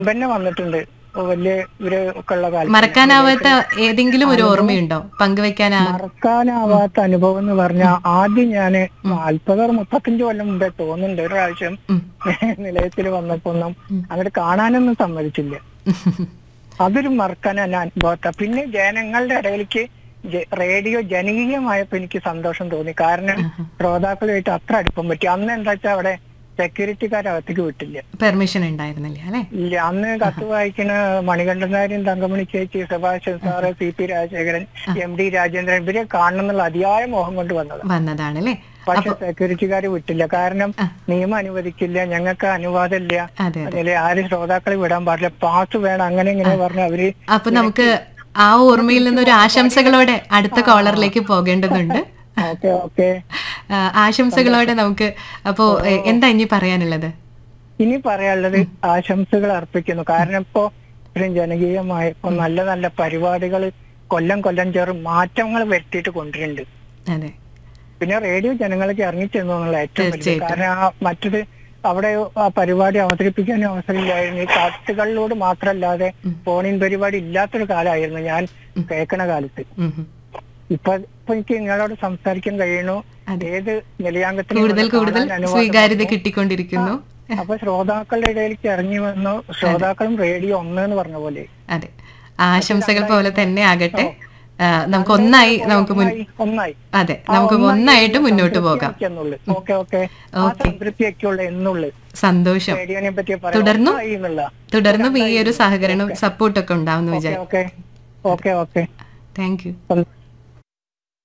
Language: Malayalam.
പിന്നെ വന്നിട്ടുണ്ട് വലിയ ഇവര് ഒക്കെ ഉള്ള കാലത്ത് മറക്കാനാവാത്ത ഏതെങ്കിലും ഒരു ഓർമ്മയുണ്ടോ പങ്കുവെക്കാനാ മറക്കാനാവാത്ത അനുഭവം എന്ന് പറഞ്ഞാൽ ആദ്യം ഞാന് നാല്പത് മുപ്പത്തഞ്ച് കൊല്ലം മുമ്പേ തോന്നുന്നുണ്ട് ഒരു പ്രാവശ്യം ഉം. നിലയത്തിൽ വന്നപ്പോ ഒന്നും അങ്ങോട്ട് കാണാനൊന്നും സമ്മതിച്ചില്ല അതൊരു മറക്കാൻ എന്നെ അനുഭവത്ത പിന്നെ ജനങ്ങളുടെ ഇടയിലേക്ക് ജ- റേഡിയോ ജനകീയമായപ്പോ എനിക്ക് സന്തോഷം തോന്നി കാരണം ശ്രോതാക്കളുമായിട്ട് അത്ര അടുപ്പം പറ്റി അന്ന് എന്താ വെച്ചാൽ അവിടെ സെക്യൂരിറ്റിക്കാർ അകത്തേക്ക് വിട്ടില്ല പെർമിഷൻ ഉണ്ടായിരുന്നില്ല അല്ലെ ഇല്ല അന്ന് കത്ത് വായിക്കുന്ന മണികണ്ഠനാര്യൻ തങ്കമണി ചേച്ചി Subhashan sir C P Rajasekharan M D Rajendran ഇവരെ കാണണം എന്നുള്ള അതിയായ മോഹം കൊണ്ട് വന്നത് വന്നതാണ് അല്ലെ പക്ഷെ സെക്യൂരിറ്റിക്കാർ വിട്ടില്ല കാരണം നിയമം അനുവദിക്കില്ല ഞങ്ങൾക്ക് അനുവാദമില്ല അതെ അതെ അതില് ആരും ശ്രോതാക്കളെ വിടാൻ പാടില്ല പാസ് വേണം അങ്ങനെ ഇങ്ങനെ പറഞ്ഞ അവര് അപ്പൊ നമുക്ക് ആ ഓർമ്മയിൽ നിന്ന് ഒരു ആശംസകളോടെ അടുത്ത കോളറിലേക്ക് പോകേണ്ടതുണ്ട് ഓക്കെ ഓക്കെ ആ, ആശംസകളോടെ നമുക്ക് അപ്പോ എ, എന്താ ഇനി പറയാനുള്ളത് ഇനി പറയാനുള്ളത് ആശംസകൾ അർപ്പിക്കുന്നു കാരണം ഇപ്പോ ഇത്രയും ജനകീയമായ ഇപ്പൊ നല്ല നല്ല പരിപാടികൾ കൊല്ലം കൊല്ലം ചേർന്ന് മാറ്റങ്ങൾ വരുത്തിയിട്ട് കൊണ്ടുവരുന്നുണ്ട് അതെ പിന്നെ റേഡിയോ ജനങ്ങൾക്ക് ഇറങ്ങിച്ചെന്നു എന്നുള്ള ഏറ്റവും വലിയ കാരണം ആ മറ്റത് അവിടെ ആ പരിപാടി അവതരിപ്പിക്കാൻ അവസരമില്ലായിരുന്നു ഈ കത്തുകളിലൂടെ മാത്രമല്ലാതെ ഫോണിൻ പരിപാടി ഇല്ലാത്തൊരു കാലമായിരുന്നു ഞാൻ കേൾക്കണ കാലത്ത് ഉം, ഉം. ഇപ്പൊ ഇപ്പൊ എനിക്ക് നിങ്ങളോട് സംസാരിക്കാൻ കഴിയണു ഏത് നിലയാംഗത്തിനും കൂടുതൽ വന്ന് കൂടുതൽ കാണാൻ അനുവാദം സ്വീകാര്യത വന്നു. കിട്ടിക്കൊണ്ടിരിക്കുന്നു അപ്പൊ ശ്രോതാക്കളുടെ ഇടയിലേക്ക് ഇറങ്ങി വന്നു ശ്രോതാക്കളും റേഡിയോ ഒന്ന് എന്ന് പറഞ്ഞ പോലെ അതെ ആശംസകൾ പോലെ തന്നെ ആകട്ടെ ആ, നമുക്ക് ഒന്നായി നമുക്ക് മുൻ ഒന്നായി ഒന്നായി അതെ നമുക്ക് ഒന്നായിട്ട് മുന്നോട്ട് പോകാം ഓക്കെ ഓക്കെ ആ സംതൃപ്തിയൊക്കെ ഉള്ള എന്നുള്ളു സന്തോഷം റേഡിയോനെ പറ്റി തുടർന്നും? പറയാം എന്നുള്ള തുടർന്നും ഈ ഒരു സഹകരണവും സപ്പോർട്ടൊക്കെ ഉണ്ടാവും എന്ന് വിചാരിക്കും okay okay okay thank you സന്തോഷം